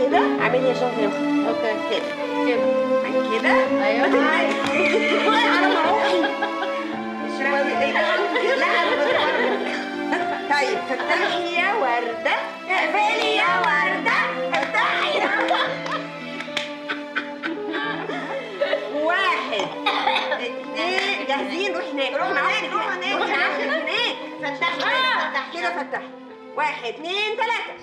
كده اعملي يا شهر اوكي كده كده كده أيوة. ما على مروحي اشربي ايديك لا انا بتفرج طيب فتحي يا ورده اقفلي يا ورده افتحي واحد اثنين جاهزين روح هناك روح هناك روح هناك روح هناك فتحي كده فتحي كده فتحي واحد اثنين ثلاثة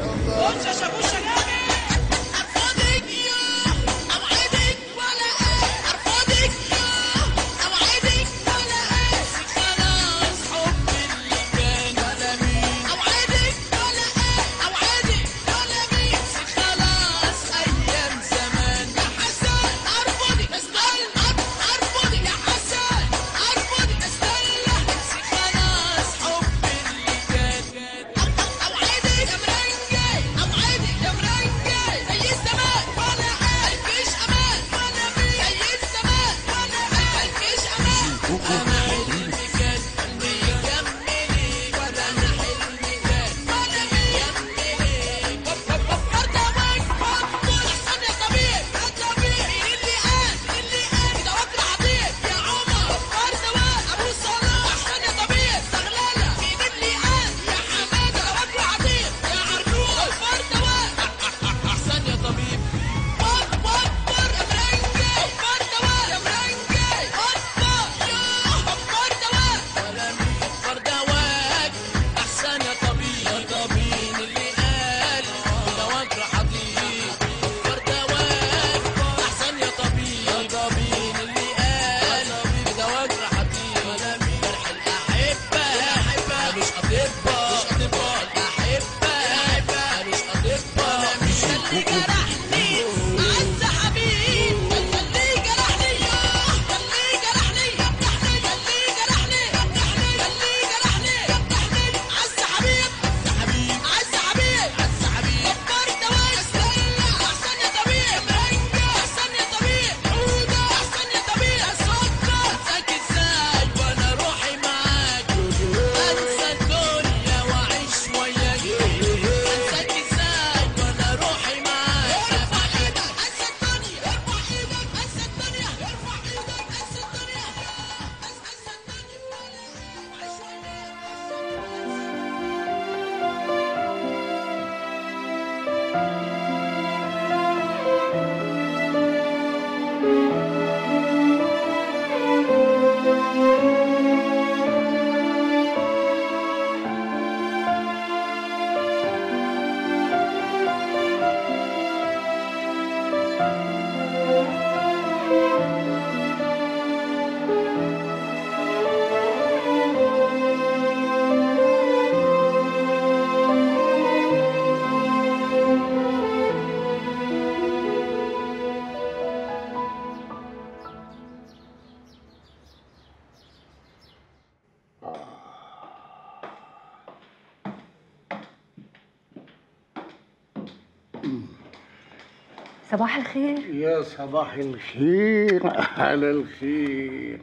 صباح الخير يا صباح الخير على الخير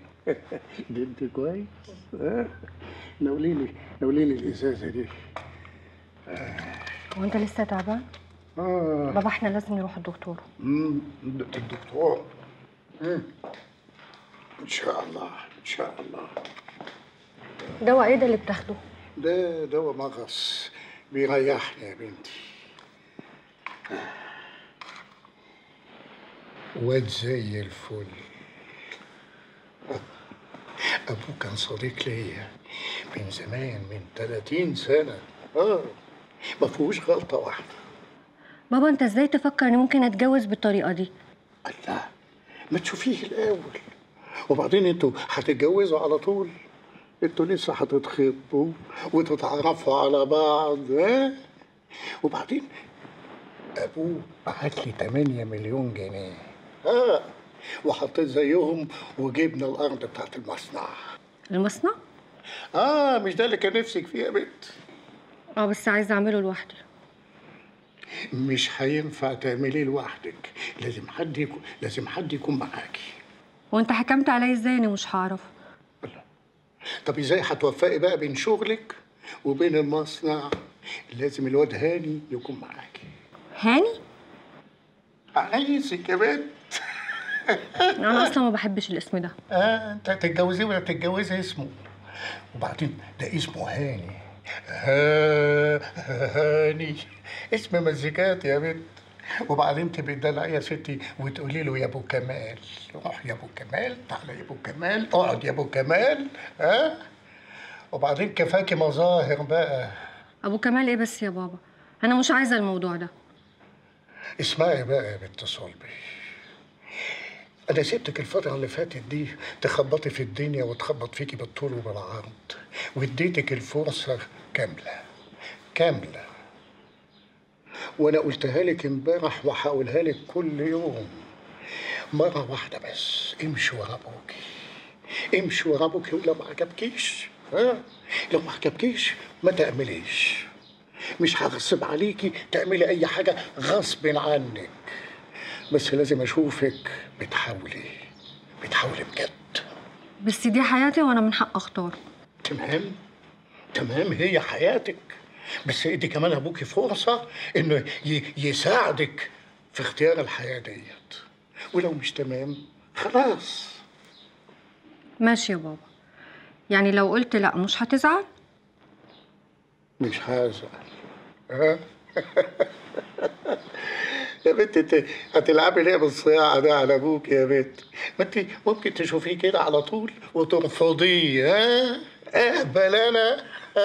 دي انت كويس ها؟ ناولي لي ناولي لي الازازه دي هو انت لسه تعبان اه بابا احنا لازم نروح الدكتور مم، الدكتور مم. ان شاء الله ان شاء الله دواء ايه ده اللي بتاخده ده دواء مغص بيريحني يا بنتي واد زي الفل أبوه كان صديق ليا من زمان من 30 سنة آه ما فيهوش غلطة واحدة بابا انت ازاي تفكر ان ممكن اتجوز بالطريقه دي الله ما تشوفيه الأول وبعدين انتوا هتتجوزوا على طول انتوا لسه هتتخطبوا وتتعرفوا على بعض ها وبعدين ابوه بعت لي 8 مليون جنيه اه وحطيت زيهم وجبنا الارض بتاعت المصنع المصنع اه مش ده اللي كان نفسك فيه يا بنت اه بس عايزه اعمله لوحدي مش هينفع تعمليه لوحدك لازم حد يكون لازم حد يكون معاكي وانت حكمت عليا ازاي اني مش هعرف طب ازاي هتوفقي بقى بين شغلك وبين المصنع لازم الواد هاني يكون معاكي هاني عايزك يا بنت انا اصلا ما بحبش الاسم ده اه انت هتتجوزيه ولا تتجوزي اسمه وبعدين ده اسمه هاني ها هاني اسم مزيكات يا بنت وبعدين تبقي تدلعي يا ستي وتقولي له يا ابو كمال روح يا ابو كمال تعالى يا ابو كمال اقعد يا ابو كمال ها وبعدين كفاكي مظاهر بقى ابو كمال ايه بس يا بابا انا مش عايزه الموضوع ده اسمعي بقى يا بنت صلبي انا سبتك الفتره اللي فاتت دي تخبطي في الدنيا وتخبط فيكي بالطول وبالعرض واديتك الفرصه كامله كامله وانا قلتها لك امبارح وهقولها لك كل يوم مره واحده بس امشي ورا ابوكي امشي ورا ابوكي ولو ما عجبكيش ها لو ما عجبكيش ما تعمليش مش هغصب عليكي تعملي اي حاجه غصب عنك بس لازم اشوفك بتحاولي بتحاولي بجد بس دي حياتي وانا من حق اختار تمام تمام هي حياتك بس ادي كمان ابوكي فرصه انه ي- يساعدك في اختيار الحياه ديت ولو مش تمام خلاص ماشي يا بابا يعني لو قلت لا مش هتزعل مش هزعل ها يا بنت انت هتلعبي ليه بالصياعه ده على ابوك يا بنت ما انت ممكن تشوفيه كده على طول وترفضيه ها اهبل انا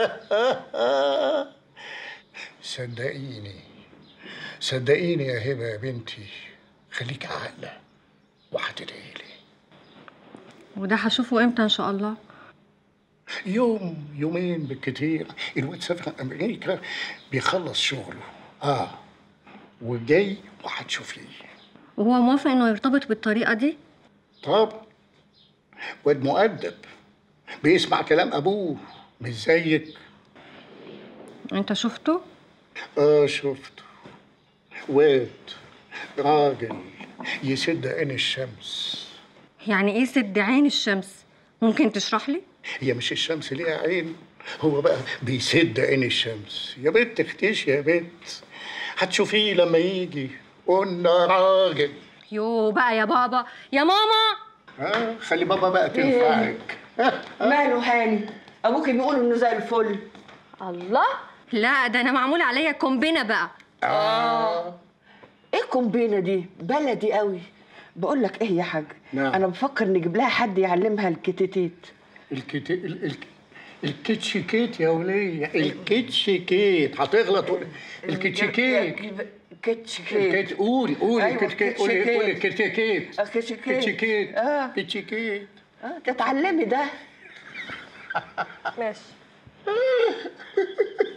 صدقيني صدقيني يا هبه يا بنتي خليك عاقله وهتدعي لي وده هشوفه امتى ان شاء الله يوم يومين بالكتير الواد سافر امريكا بيخلص شغله اه وجاي وهتشوفيه وهو موافق انه يرتبط بالطريقه دي طب واد مؤدب بيسمع كلام ابوه مش زيك انت شفته اه شفته واد راجل يسد عين الشمس يعني ايه سد عين الشمس ممكن تشرح لي هي مش الشمس ليها عين هو بقى بيسد عين الشمس يا بنت اختيش يا بنت هتشوفيه لما يجي قلنا راجل يو بقى يا بابا يا ماما ها خلي بابا بقى تنفعك ماله هاني ابوك بيقول انه زي الفل الله لا ده انا معمول عليا كومبينه بقى آه. ايه الكومبينه دي بلدي قوي بقول لك ايه يا حاج نعم. انا بفكر نجيب لها حد يعلمها الكتيتيت الكت... ال... ال... الكيتش كيت يا ولية الكيتش كيت هتغلط ولا- الكيتش كيت كيتش الكيت كيت قولي قولي أيوة، الكيت كيت كيتش قولي كيت. قولي الكيتش كيت آه، كيتش كيت. كيتش كيت آه. كيتش كيت آه، تتعلمي ده ماشي